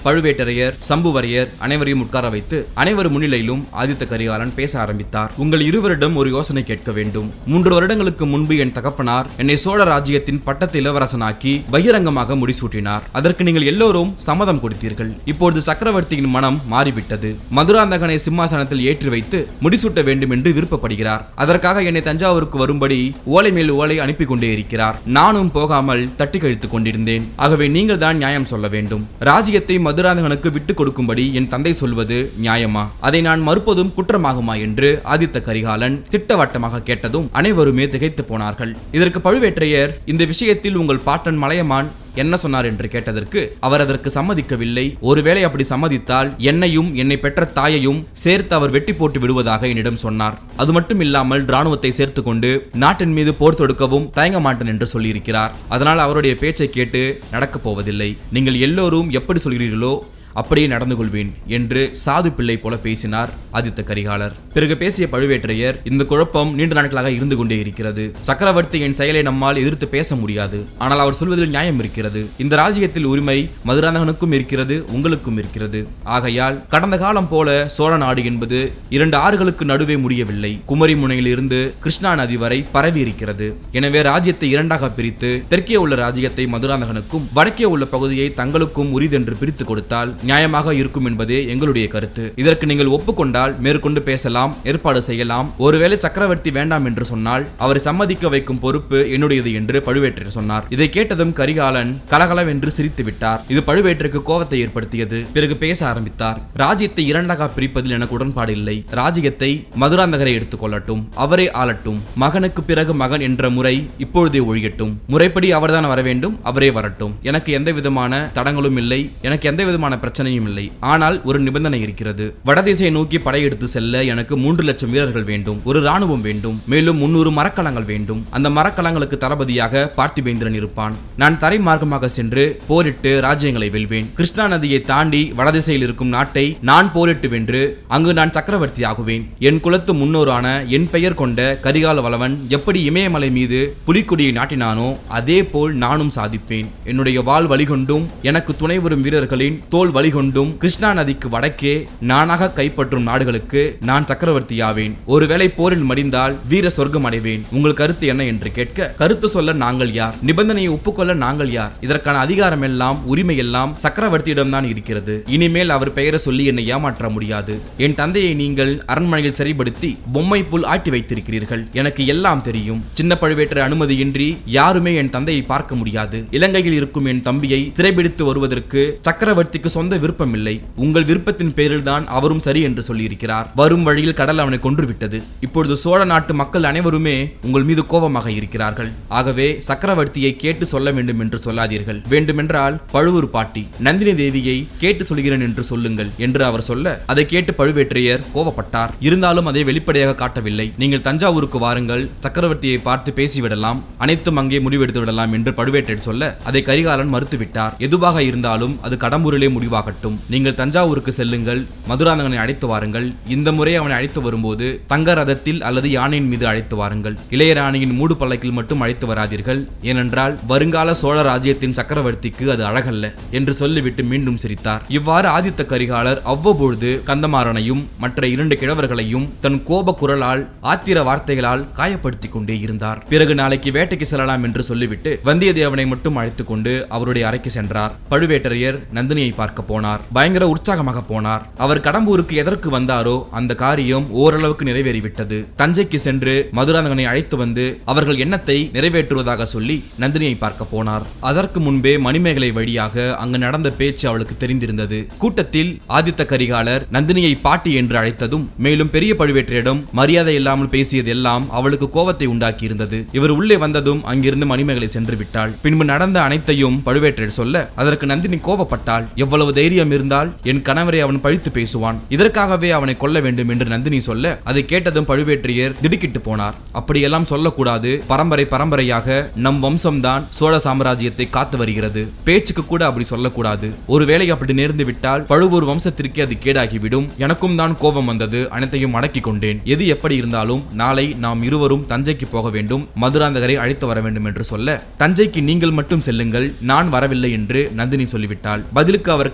பழுவேட்டரையர் சம்புவரையர் அனைவரையும் உட்கார வைத்து அனைவர் முன்னிலையிலும் ஆதித்த கரிகாலன் பேச ஆரம்பித்தார் உங்கள் இருவரிடம் ஒரு யோசனை கேட்க வேண்டும் மூன்று வருடங்களுக்கு முன்பு என் தகப்பனார் என்னை சோழ ராஜ்யத்தின் பட்டத்து இளவரசனாக்கி பகிரங்கமாக முடிசூட்டினார் அதற்கு நீங்கள் எல்லோரும் சம்மதம் கொடுத்தீர்கள் இப்பொழுது சக்கரவர்த்தியின் மனம் மாறிவிட்டது மதுராந்தகனை சிம்மாசனத்தில் ஏற்றி வைத்து முடிசூட்ட வேண்டும் என்று விருப்பப்படுகிறார் அதற்காக என்னை தஞ்சாவூருக்கு வரும்படி ஓலை மேல் ஓலை அனுப்பி கொண்டே இருக்கிறார் நானும் போகாமல் தட்டி கழித்துக் கொண்டிருந்தேன் ஆகவே நீங்கள் தான் நியாயம் சொல்ல வேண்டும் ராஜ்யத்தை மதுராந்தகனுக்கு விட்டுக் கொடுக்கும்படி என் தந்தை சொல்வது நியாயமா அதை நான் மறுப்பதும் குற்றமாகுமா என்று ஆதித்த கரிகாலன் திட்டவட்டமாக கேட்டதும் அனைவருமே திகைத்து போனார்கள் இதற்கு பழுவேற்றையர் இந்த விஷயத்தில் உங்கள் பாட்டன் மலையமான் என்ன சொன்னார் என்று கேட்டதற்கு அவர் அதற்கு சம்மதிக்கவில்லை ஒருவேளை அப்படி சம்மதித்தால் என்னையும் என்னை பெற்ற தாயையும் சேர்த்து அவர் வெட்டி போட்டு விடுவதாக என்னிடம் சொன்னார் அது மட்டும் இல்லாமல் ராணுவத்தை சேர்த்து கொண்டு நாட்டின் மீது போர் தொடுக்கவும் தயங்க மாட்டேன் என்று சொல்லியிருக்கிறார் அதனால் அவருடைய பேச்சை கேட்டு நடக்கப் போவதில்லை நீங்கள் எல்லோரும் எப்படி சொல்கிறீர்களோ அப்படியே நடந்து கொள்வேன் என்று சாது பிள்ளை போல பேசினார் ஆதித்த கரிகாலர் பிறகு பேசிய பழுவேற்றையர் இந்த குழப்பம் நீண்ட நாட்களாக இருந்து கொண்டே இருக்கிறது சக்கரவர்த்தி என் செயலை நம்மால் எதிர்த்து பேச முடியாது ஆனால் அவர் சொல்வதில் நியாயம் இருக்கிறது இந்த ராஜ்யத்தில் உரிமை மதுராந்தகனுக்கும் இருக்கிறது உங்களுக்கும் இருக்கிறது ஆகையால் கடந்த காலம் போல சோழ நாடு என்பது இரண்டு ஆறுகளுக்கு நடுவே முடியவில்லை குமரி முனையில் இருந்து கிருஷ்ணா நதி வரை பரவி இருக்கிறது எனவே ராஜ்யத்தை இரண்டாக பிரித்து தெற்கே உள்ள ராஜ்யத்தை மதுராந்தகனுக்கும் வடக்கே உள்ள பகுதியை தங்களுக்கும் உரிதென்று பிரித்து கொடுத்தால் நியாயமாக இருக்கும் என்பதே எங்களுடைய கருத்து இதற்கு நீங்கள் ஒப்புக்கொண்டால் மேற்கொண்டு பேசலாம் ஏற்பாடு செய்யலாம் ஒருவேளை சக்கரவர்த்தி வேண்டாம் என்று சொன்னால் அவரை சம்மதிக்க வைக்கும் பொறுப்பு என்னுடையது என்று பழுவேட்டரையர் சொன்னார் இதை கேட்டதும் கரிகாலன் கலகலவென்று சிரித்து விட்டார் இது பழுவேட்டருக்கு கோபத்தை ஏற்படுத்தியது பிறகு பேச ஆரம்பித்தார் ராஜ்யத்தை இரண்டாக பிரிப்பதில் எனக்கு உடன்பாடு இல்லை ராஜ்யத்தை மதுராந்தகரை எடுத்துக்கொள்ளட்டும் அவரே ஆளட்டும் மகனுக்கு பிறகு மகன் என்ற முறை இப்பொழுதே ஒழியட்டும் முறைப்படி அவர்தான் வர வேண்டும் அவரே வரட்டும் எனக்கு எந்த விதமான தடங்களும் இல்லை எனக்கு எந்த விதமான பிரச்சனையும் இல்லை ஆனால் ஒரு நிபந்தனை இருக்கிறது வடதிசையை நோக்கி படையெடுத்து செல்ல எனக்கு மூன்று லட்சம் வீரர்கள் வேண்டும் ஒரு ராணுவம் வேண்டும் மேலும் முன்னூறு மரக்கலங்கள் வேண்டும் அந்த மரக்கலங்களுக்கு தளபதியாக பார்த்திபேந்திரன் இருப்பான் நான் தரை மார்க்கமாக சென்று போரிட்டு ராஜ்யங்களை வெல்வேன் கிருஷ்ணா நதியை தாண்டி வடதிசையில் இருக்கும் நாட்டை நான் போரிட்டு வென்று அங்கு நான் சக்கரவர்த்தி ஆகுவேன் என் குலத்து முன்னோரான என் பெயர் கொண்ட கரிகால வளவன் எப்படி இமயமலை மீது புலிக்கொடியை நாட்டினானோ அதே போல் நானும் சாதிப்பேன் என்னுடைய வாள் வழிகொண்டும் எனக்கு துணை வரும் வீரர்களின் தோல் வழிகொண்டும் கிருஷ்ணா நதிக்கு வடக்கே நானாக கைப்பற்றும் நாடுகளுக்கு நான் சக்கரவர்த்தியாவேன் ஒருவேளை போரில் மடிந்தால் வீர சொர்க்கம் அடைவேன் உங்கள் கருத்து என்ன என்று கேட்க கருத்து சொல்ல நாங்கள் யார் நிபந்தனையை ஒப்புக்கொள்ள நாங்கள் யார் இதற்கான அதிகாரம் எல்லாம் உரிமை எல்லாம் சக்கரவர்த்தியிடம் தான் இருக்கிறது இனிமேல் அவர் பெயரை சொல்லி என்னை ஏமாற்ற முடியாது என் தந்தையை நீங்கள் அரண்மனையில் சரிபடுத்தி பொம்மை புல் ஆட்டி வைத்திருக்கிறீர்கள் எனக்கு எல்லாம் தெரியும் சின்ன பழுவேற்ற அனுமதியின்றி யாருமே என் தந்தையை பார்க்க முடியாது இலங்கையில் இருக்கும் என் தம்பியை சிறைபிடித்து வருவதற்கு சக்கரவர்த்திக்கு சொந்த விருப்பமில்லை உங்கள் விருப்பத்தின் பேரில் தான் அவரும் சரி என்று சொல்லியிருக்கிறார் வரும் வழியில் கடல் அவனை கொன்றுவிட்டது இப்பொழுது சோழ நாட்டு மக்கள் அனைவருமே உங்கள் மீது கோபமாக இருக்கிறார்கள் ஆகவே சக்கரவர்த்தியை கேட்டு சொல்ல வேண்டும் என்று சொல்லாதீர்கள் வேண்டுமென்றால் பழுவூர் பாட்டி நந்தினி தேவியை கேட்டு சொல்கிறேன் என்று சொல்லுங்கள் என்று அவர் சொல்ல அதை கேட்டு பழுவேற்றையர் கோபப்பட்டார் இருந்தாலும் அதை வெளிப்படையாக காட்டவில்லை நீங்கள் தஞ்சாவூருக்கு வாருங்கள் சக்கரவர்த்தியை பார்த்து பேசிவிடலாம் அனைத்தும் அங்கே முடிவெடுத்து விடலாம் என்று பழுவேற்றையர் சொல்ல அதை கரிகாலன் மறுத்துவிட்டார் எதுவாக இருந்தாலும் அது கடம்பூரிலே முடிவாகட்டும் நீங்கள் தஞ்சாவூருக்கு செல்லுங்கள் மதுராந்தகனை அழைத்து வாருங்கள் இந்த முறை அவனை அழைத்து வரும்போது தங்க ரதத்தில் அல்லது யானையின் மீது அழைத்து வாருங்கள் இளையராணியின் மூடு பல்லக்கில் மட்டும் அழைத்து வராதீர்கள் ஏனென்றால் வருங்கால சோழ ராஜ்யத்தின் சக்கரவர்த்திக்கு அது அழகல்ல என்று சொல்லிவிட்டு மீண்டும் சிரித்தார் இவ்வாறு ஆதித்த கரிகாலர் அவ்வப்பொழுது கந்தமாறனையும் மற்ற இரண்டு கிழவர்களையும் தன் கோப குரலால் ஆத்திர வார்த்தைகளால் காயப்படுத்தி கொண்டே இருந்தார் பிறகு நாளைக்கு வேட்டைக்கு செல்லலாம் என்று சொல்லிவிட்டு வந்தியத்தேவனை மட்டும் அழைத்துக் கொண்டு அவருடைய அறைக்கு சென்றார் பழுவேட்டரையர் நந்தினியை பார்க்க போனார் பயங்கர உற்சாகமாக போனார் அவர் கடம்பூருக்கு எதற்கு வந்தாரோ அந்த காரியம் ஓரளவுக்கு நிறைவேறிவிட்டது தஞ்சைக்கு சென்று மதுராந்தகனை அழைத்து வந்து அவர்கள் எண்ணத்தை நிறைவேற்றுவதாக சொல்லி நந்தினியை பார்க்க போனார் அதற்கு முன்பே மணிமேகலை வழியாக அங்கு நடந்த பேச்சு அவளுக்கு தெரிந்திருந்தது கூட்டத்தில் ஆதித்த கரிகாலர் நந்தினியை பாட்டி என்று அழைத்ததும் மேலும் பெரிய பழுவேற்றையிடம் மரியாதை இல்லாமல் பேசியதெல்லாம் அவளுக்கு கோபத்தை உண்டாக்கி இருந்தது இவர் உள்ளே வந்ததும் அங்கிருந்து மணிமேகலை சென்று விட்டாள் பின்பு நடந்த அனைத்தையும் பழுவேற்றையர் சொல்ல அதற்கு நந்தினி கோபப்பட்டாள் எவ்வளவு தைரியம் இருந்தால் என் கணவரை அவன் பழித்து பேசுவான் இதற்காகவே அவனை கொல்ல வேண்டும் என்று நந்தினி சொல்ல அதை கேட்டதும் பழுவேற்றையர் திடுக்கிட்டு போனார் அப்படியெல்லாம் சொல்லக்கூடாது பரம்பரை பரம்பரையாக நம் வம்சம்தான் சோழ சாம்ராஜ்யத்தை காத்து வருகிறது பேச்சுக்கு கூட அப்படி சொல்லக்கூடாது ஒருவேளை அப்படி நேர்ந்து விட்டால் பழுவூர் வம்சத்திற்கே அது கேடாகிவிடும் எனக்கும் தான் கோபம் வந்தது அனைத்தையும் அடக்கிக் கொண்டேன் எது எப்படி இருந்தாலும் நாளை நாம் இருவரும் தஞ்சைக்கு போக வேண்டும் மதுராந்தகரை அழைத்து வர வேண்டும் என்று சொல்ல தஞ்சைக்கு நீங்கள் மட்டும் செல்லுங்கள் நான் வரவில்லை என்று நந்தினி சொல்லிவிட்டாள் பதிலுக்கு அவர்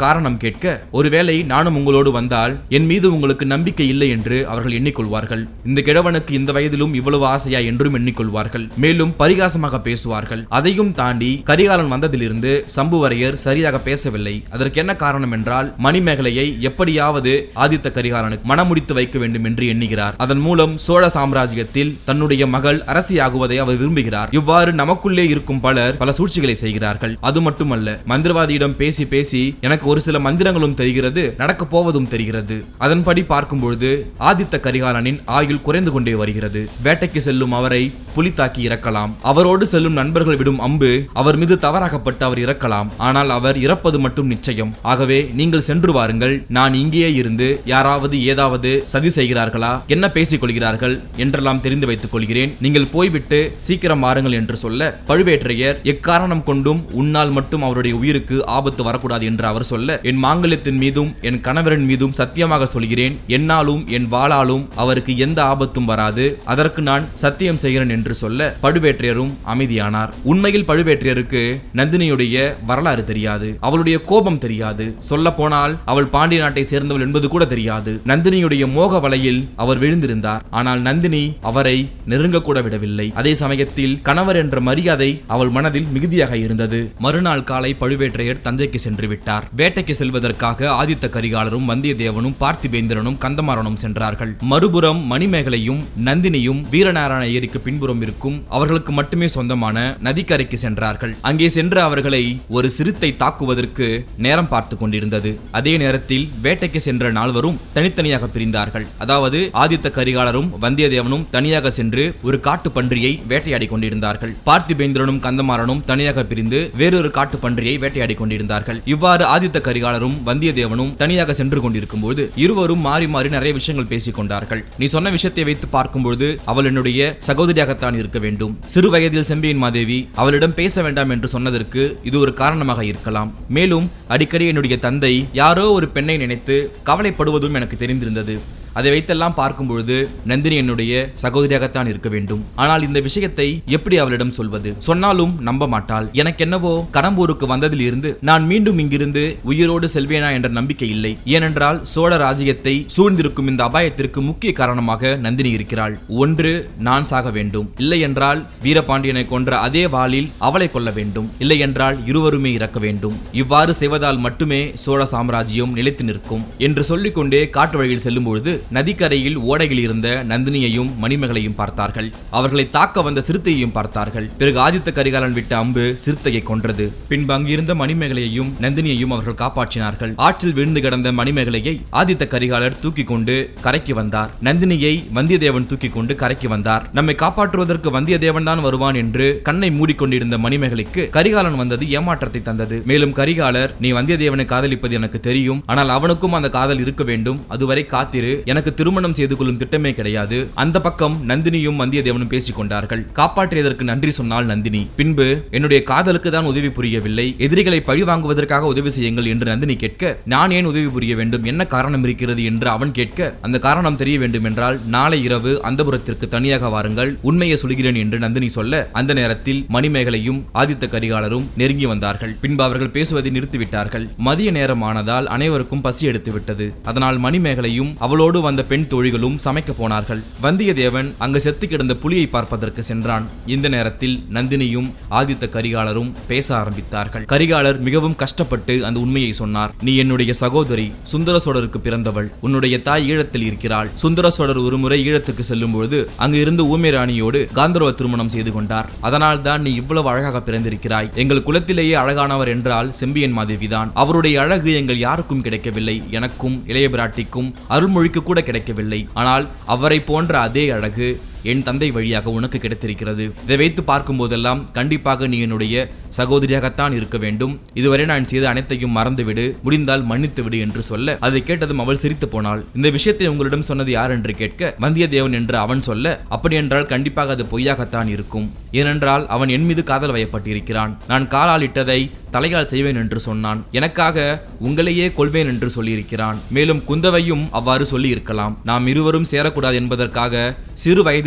காரணம் கேட்க ஒருவேளை நானும் உங்களோடு வந்தால் என் மீது உங்களுக்கு நம்பிக்கை இல்லை என்று அவர்கள் எண்ணிக்கொள்வார்கள் இந்த கிழவனுக்கு இந்த வயதிலும் இவ்வளவு ஆசையா என்றும் எண்ணிக்கொள்வார்கள் மேலும் பரிகாசமாக பேசுவார்கள் அதையும் தாண்டி கரிகாலன் வந்ததிலிருந்து சம்புவரையர் சரியாக பேசவில்லை அதற்கு என்ன காரணம் என்றால் மணிமேகலையை எப்படியாவது ஆதித்த கரிகாலனுக்கு மனமுடித்து வைக்க வேண்டும் என்று எண்ணுகிறார் அதன் மூலம் சோழ சாம்ராஜ்யத்தில் தன்னுடைய மகள் அரசியாகுவதை அவர் விரும்புகிறார் இவ்வாறு நமக்குள்ளே இருக்கும் பலர் பல சூழ்ச்சிகளை செய்கிறார்கள் அது மட்டுமல்ல மந்திரவாதியிடம் பேசி பேசி எனக்கு ஒரு சில மந்திரங்களும் தெரிகிறது நடக்கப் போவதும் தெரிகிறது அதன்படி பார்க்கும்பொழுது ஆதித்த கரிகாலனின் ஆயுள் குறைந்து கொண்டே வருகிறது வேட்டைக்கு செல்லும் அவரை புலி தாக்கி இறக்கலாம் அவரோடு செல்லும் நண்பர்கள் விடும் அம்பு அவர் மீது தவறாகப்பட்டு அவர் இறக்கலாம் ஆனால் அவர் இறப்பது மட்டும் நிச்சயம் ஆகவே நீங்கள் சென்று வாருங்கள் நான் இங்கேயே இருந்து யாராவது ஏதாவது சதி செய்கிறார்களா என்ன பேசிக் கொள்கிறார்கள் என்றெல்லாம் தெரிந்து வைத்துக் கொள்கிறேன் நீங்கள் போய்விட்டு சீக்கிரம் வாருங்கள் என்று சொல்ல பழுவேற்றையர் எக்காரணம் கொண்டும் உன்னால் மட்டும் அவருடைய உயிருக்கு ஆபத்து வரக்கூடாது என்று அவர் சொல்ல என் மாங்கல்யத்தின் மீதும் என் கணவரின் மீதும் சத்தியமாக சொல்கிறேன் என்னாலும் என் வாளாலும் அவருக்கு எந்த ஆபத்தும் வராது அதற்கு நான் சத்தியம் செய்கிறேன் என்று சொல்ல பழுவேற்றையரும் அமைதியானார் உண்மையில் பழுவேற்றையருக்கு நந்தினியுடைய வரலாறு தெரியாது அவளுடைய கோபம் தெரியாது சொல்ல போனால் அவள் பாண்டிய நாட்டை சேர்ந்தவள் என்பது கூட தெரியாது நந்தினியுடைய மோக வலையில் அவர் விழுந்திருந்தார் ஆனால் நந்தினி அவரை நெருங்க கூட விடவில்லை அதே சமயத்தில் கணவர் என்ற மரியாதை அவள் மனதில் மிகுதியாக இருந்தது மறுநாள் காலை பழுவேற்றையர் தஞ்சைக்கு சென்று விட்டார் வேட்டைக்கு செல்வதற்காக ஆதித்த கரிகாலரும் வந்தியத்தேவனும் பார்த்திபேந்திரனும் கந்தமாறனும் சென்றார்கள் மறுபுறம் மணிமேகலையும் நந்தினியும் வீரநாராயண ஏரிக்கு பின்புறம் இருக்கும் அவர்களுக்கு மட்டுமே சொந்தமான நதிக்கரைக்கு சென்றார்கள் அங்கே சென்று அவர்களை ஒரு சிறுத்தை தாக்குவதற்கு நேரம் பார்த்து கொண்டிருந்தது அதே நேரத்தில் வேட்டைக்கு சென்ற நால்வரும் தனித்தனியாக பிரிந்தார்கள் அதாவது ஆதித்த கரிகாலரும் வந்தியத்தேவனும் தனியாக சென்று ஒரு காட்டு பன்றியை வேட்டையாடி கொண்டிருந்தார்கள் பார்த்திபேந்திரனும் கந்தமாறனும் தனியாக பிரிந்து வேறொரு காட்டு பன்றியை வேட்டையாடி கொண்டிருந்தார்கள் இவ்வாறு ஆதித்த கரிகாலரும் வந்தியத்தேவனும் தனியாக சென்று கொண்டிருக்கும் போது இருவரும் மாறி மாறி நிறைய விஷயங்கள் பேசிக் கொண்டார்கள் நீ சொன்ன விஷயத்தை வைத்து பார்க்கும்பொழுது அவள் என்னுடைய சகோதரியாகத்தான் இருக்க வேண்டும் சிறு வயதில் செம்பியன் மாதேவி அவளிடம் பேச வேண்டாம் என்று சொன்னதற்கு இது ஒரு காரணமாக இருக்கலாம் மேலும் அடிக்கடி என்னுடைய தந்தை யாரோ ஒரு பெண்ணை நினைத்து கவலைப்படுவதும் எனக்கு தெரிந்திருந்தது அதை வைத்தெல்லாம் பார்க்கும் பொழுது நந்தினி என்னுடைய சகோதரியாகத்தான் இருக்க வேண்டும் ஆனால் இந்த விஷயத்தை எப்படி அவளிடம் சொல்வது சொன்னாலும் நம்ப மாட்டாள் எனக்கு என்னவோ கடம்பூருக்கு வந்ததில் இருந்து நான் மீண்டும் இங்கிருந்து உயிரோடு செல்வேனா என்ற நம்பிக்கை இல்லை ஏனென்றால் சோழ ராஜ்யத்தை சூழ்ந்திருக்கும் இந்த அபாயத்திற்கு முக்கிய காரணமாக நந்தினி இருக்கிறாள் ஒன்று நான் சாக வேண்டும் இல்லை என்றால் வீரபாண்டியனை கொன்ற அதே வாளில் அவளை கொல்ல வேண்டும் இல்லை என்றால் இருவருமே இறக்க வேண்டும் இவ்வாறு செய்வதால் மட்டுமே சோழ சாம்ராஜ்யம் நிலைத்து நிற்கும் என்று சொல்லிக்கொண்டே காட்டு வழியில் செல்லும் பொழுது நதிக்கரையில் ஓடையில் இருந்த நந்தினியையும் மணிமகளையும் பார்த்தார்கள் அவர்களை தாக்க வந்த சிறுத்தையையும் பார்த்தார்கள் பிறகு ஆதித்த கரிகாலன் விட்ட அம்பு சிறுத்தையை கொன்றது பின்பு அங்கிருந்த மணிமேகலையையும் நந்தினியையும் அவர்கள் காப்பாற்றினார்கள் ஆற்றில் விழுந்து கிடந்த மணிமேகலையை ஆதித்த கரிகாலர் தூக்கி கொண்டு கரைக்கு வந்தார் நந்தினியை வந்தியத்தேவன் தூக்கி கொண்டு கரைக்கு வந்தார் நம்மை காப்பாற்றுவதற்கு வந்தியத்தேவன் தான் வருவான் என்று கண்ணை மூடிக்கொண்டிருந்த மணிமேகலைக்கு கரிகாலன் வந்தது ஏமாற்றத்தை தந்தது மேலும் கரிகாலர் நீ வந்தியத்தேவனை காதலிப்பது எனக்கு தெரியும் ஆனால் அவனுக்கும் அந்த காதல் இருக்க வேண்டும் அதுவரை காத்திரு எனக்கு திருமணம் செய்து கொள்ளும் திட்டமே கிடையாது அந்த பக்கம் நந்தினியும் வந்தியத்தேவனும் பேசிக் கொண்டார்கள் காப்பாற்றியதற்கு நன்றி சொன்னாள் நந்தினி பின்பு என்னுடைய காதலுக்கு தான் உதவி புரியவில்லை எதிரிகளை பழி வாங்குவதற்காக உதவி செய்யுங்கள் என்று நந்தினி கேட்க நான் ஏன் உதவி புரிய வேண்டும் என்ன காரணம் இருக்கிறது என்று அவன் கேட்க அந்த காரணம் தெரிய வேண்டும் என்றால் நாளை இரவு அந்தபுரத்திற்கு தனியாக வாருங்கள் உண்மையை சொல்கிறேன் என்று நந்தினி சொல்ல அந்த நேரத்தில் மணிமேகலையும் ஆதித்த கரிகாலரும் நெருங்கி வந்தார்கள் பின்பு அவர்கள் பேசுவதை நிறுத்திவிட்டார்கள் மதிய நேரம் ஆனதால் அனைவருக்கும் பசி எடுத்து விட்டது அதனால் மணிமேகலையும் அவளோடு வந்த பெண் தோழிகளும் சமைக்க போனார்கள் வந்தியத்தேவன் அங்கு செத்து கிடந்த புலியை பார்ப்பதற்கு சென்றான் இந்த நேரத்தில் நந்தினியும் ஆதித்த கரிகாலரும் பேச ஆரம்பித்தார்கள் கரிகாலர் மிகவும் கஷ்டப்பட்டு அந்த உண்மையை சொன்னார் நீ என்னுடைய சகோதரி சுந்தர சோழருக்கு பிறந்தவள் உன்னுடைய தாய் ஈழத்தில் இருக்கிறாள் சுந்தர சோழர் ஒருமுறை ஈழத்துக்கு செல்லும் பொழுது அங்கு இருந்து ஊமை ராணியோடு காந்தர்வ திருமணம் செய்து கொண்டார் அதனால் தான் நீ இவ்வளவு அழகாக பிறந்திருக்கிறாய் எங்கள் குலத்திலேயே அழகானவர் என்றால் செம்பியன் மாதேவிதான் அவருடைய அழகு எங்கள் யாருக்கும் கிடைக்கவில்லை எனக்கும் இளைய பிராட்டிக்கும் அருள்மொழிக்கு கூட கிடைக்கவில்லை ஆனால் அவரை போன்ற அதே அழகு என் தந்தை வழியாக உனக்கு கிடைத்திருக்கிறது இதை வைத்து பார்க்கும் போதெல்லாம் கண்டிப்பாக நீ என்னுடைய சகோதரியாகத்தான் இருக்க வேண்டும் இதுவரை நான் செய்த அனைத்தையும் மறந்துவிடு முடிந்தால் மன்னித்து விடு என்று சொல்ல அதை கேட்டதும் அவள் சிரித்து போனாள் இந்த விஷயத்தை உங்களிடம் சொன்னது யார் என்று கேட்க வந்தியத்தேவன் என்று அவன் சொல்ல அப்படி என்றால் கண்டிப்பாக அது பொய்யாகத்தான் இருக்கும் ஏனென்றால் அவன் என் மீது காதல் வயப்பட்டிருக்கிறான் நான் காலால் இட்டதை தலையால் செய்வேன் என்று சொன்னான் எனக்காக உங்களையே கொள்வேன் என்று சொல்லியிருக்கிறான் மேலும் குந்தவையும் அவ்வாறு சொல்லி இருக்கலாம் நாம் இருவரும் சேரக்கூடாது என்பதற்காக சிறு வயதில்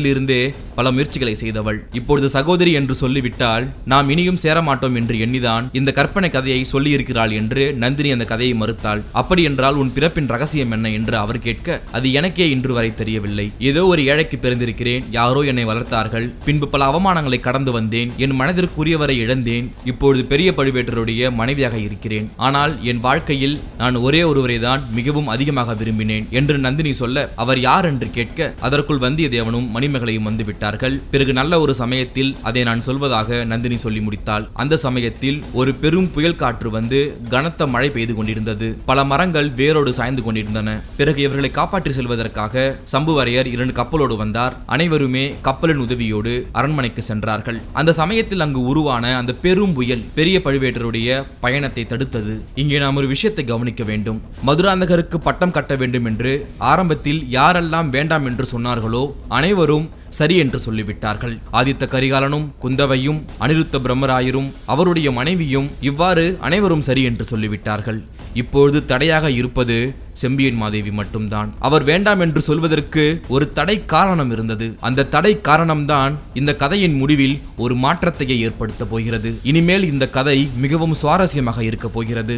முதலிலிருந்தே பல முயற்சிகளை செய்தவள் இப்பொழுது சகோதரி என்று சொல்லிவிட்டால் நாம் இனியும் சேர மாட்டோம் என்று எண்ணிதான் இந்த கற்பனை கதையை சொல்லியிருக்கிறாள் என்று நந்தினி அந்த கதையை மறுத்தாள் அப்படி என்றால் உன் பிறப்பின் ரகசியம் என்ன என்று அவர் கேட்க அது எனக்கே இன்று வரை தெரியவில்லை ஏதோ ஒரு ஏழைக்கு பிறந்திருக்கிறேன் யாரோ என்னை வளர்த்தார்கள் பின்பு பல அவமானங்களை கடந்து வந்தேன் என் மனதிற்குரியவரை இழந்தேன் இப்பொழுது பெரிய பழுவேட்டருடைய மனைவியாக இருக்கிறேன் ஆனால் என் வாழ்க்கையில் நான் ஒரே ஒருவரை தான் மிகவும் அதிகமாக விரும்பினேன் என்று நந்தினி சொல்ல அவர் யார் என்று கேட்க அதற்குள் வந்தியத்தேவனும் மணிமகளையும் வந்து விட்டார்கள் பிறகு நல்ல ஒரு சமயத்தில் அதை நான் சொல்வதாக நந்தினி சொல்லி முடித்தாள் அந்த சமயத்தில் ஒரு பெரும் புயல் காற்று வந்து கனத்த மழை பெய்து கொண்டிருந்தது பல மரங்கள் வேரோடு சாய்ந்து கொண்டிருந்தன பிறகு இவர்களை காப்பாற்றி செல்வதற்காக சம்புவரையர் இரண்டு கப்பலோடு வந்தார் அனைவருமே கப்பலின் உதவியோடு அரண்மனைக்கு சென்றார்கள் அந்த சமயத்தில் அங்கு உருவான அந்த பெரும் புயல் பெரிய பழுவேட்டருடைய பயணத்தை தடுத்தது இங்கே நாம் ஒரு விஷயத்தை கவனிக்க வேண்டும் மதுராந்தகருக்கு பட்டம் கட்ட வேண்டும் என்று ஆரம்பத்தில் யாரெல்லாம் வேண்டாம் என்று சொன்னார்களோ அனைவரும் சரி என்று சொல்லிவிட்டார்கள் ஆதித்த கரிகாலனும் குந்தவையும் அனிருத்த பிரம்மராயரும் அவருடைய மனைவியும் இவ்வாறு அனைவரும் சரி என்று சொல்லிவிட்டார்கள் இப்பொழுது தடையாக இருப்பது செம்பியன் மாதேவி மட்டும்தான் அவர் வேண்டாம் என்று சொல்வதற்கு ஒரு தடை காரணம் இருந்தது அந்த தடை காரணம்தான் இந்த கதையின் முடிவில் ஒரு மாற்றத்தையே ஏற்படுத்த போகிறது இனிமேல் இந்த கதை மிகவும் சுவாரஸ்யமாக இருக்க போகிறது